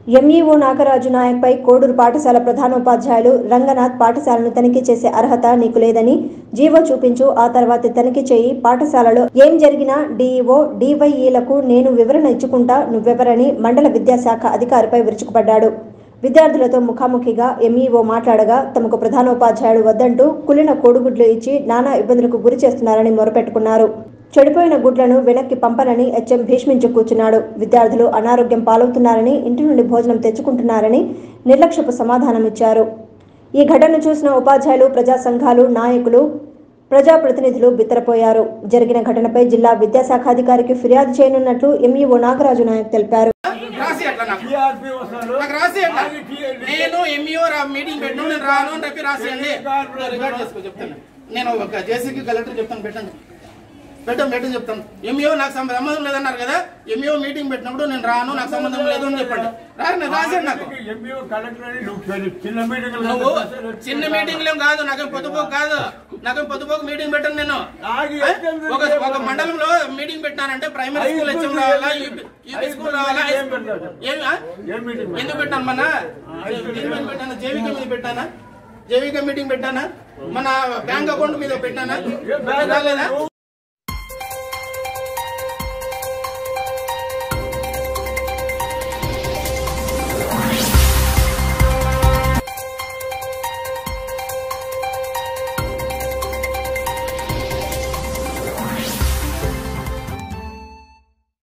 MEO Nagaraju నాయక్పై Koduru పాఠశాల ప్రధానోపాధ్యాయులు రంగనాథ్ పాఠశాలను తనిఖీ చేసే అర్హత నీకు లేదని జీవో చూపించు ఆ తర్వాత తనిఖీ చేయి పాఠశాలలో ఏం జరిగినా డీఈఓ డీవైఈలకు నేను వివరణ ఇచ్చుకుంటా నువ్వెవరని మండల విద్యాశాఖ అధికారిపై విరుచుకుపడ్డాడు విద్యార్థులతో ముఖాముఖిగా ఎంఈఓ మాట్లాడగా తమకు ప్రధానోపాధ్యాయుడు వద్దంటూ కులిన కోడిగుడ్లు ఇచ్చి నానా ఇబ్బందులకు గురి చేస్తున్నారని మొరపెట్టుకున్నారు చెడిపోయిన గుడ్లను వెనక్కి పంపనని హెచ్ఎం భీష్మించి కూర్చున్నాడు విద్యార్థులు అనారోగ్యం పాలవుతున్నారని ఇంటి నుండి భోజనం తెచ్చుకుంటున్నారని నిర్లక్ష్యపు సమాధానమిచ్చారు ఈ ఘటనను చూసిన ఉపాధ్యాయులు ప్రజా సంఘాలు నాయకులు ప్రజాప్రతినిధులు బిత్తరపోయారు జరిగిన ఘటనపై జిల్లా విద్యాశాఖాధికారికి ఫిర్యాదు చేయనున్నట్లు ఎంఈఓ నాగరాజు నాయక్ తెలిపారు రాసి అట్లా నాకు టీఆర్పీ వస్తారు నాకు రాసి అట్లా అది టీ- నేను ఎంఈఓ మీటింగ్ పెట్టిన నేను రాను అని చెప్పి రాసేయండి నేను రికార్డ్ చేసుకో చెప్తాను నేను ఒక జేసీకి కలెక్టర్ చెప్తాను పెట్టండి పెట్టండి పెట్టండి చెప్తాను ఎంఈఓ నాకు సంబ- సంబంధం లేదన్నారు కదా ఎంఈఓ మీటింగ్ పెట్టినప్పుడు నేను రాను నాకు సంబంధం లేదు అని చెప్పండి రాను నేను రాసేయండి నాకు ఎంపీఓ కలెక్టర్ అని నువ్వు పెద్ద చిన్న మీటింగ్ నువ్వు చిన్న మీటింగ్ ఏం కాదు నాకేం పొద్దుపోకు కాదు నాకేం పొద్దుపోకు మీటింగ్ పెట్టను నేను నాకు ఆ? ఎగ్జామ్ ఒక ఒక మండలంలో మీటింగ్ పెట్టానంటే ప్రైమరీ స్కూల్ హెచ్ఎం రావాలా యూపీ స్కూల్ రావాలా హై ఏం పెడతావు? ఏమి ఆ? ఏం మీటింగ్ ఎందుకు పెట్టాను మన దీని మీద పెట్టానా జేవిక మీద పెట్టానా జేవిక మీటింగ్ పెట్టానా మన బ్యాంక్ అకౌంట్ మీద పెట్టానా ఏ బ్యాంక్ రాలేదా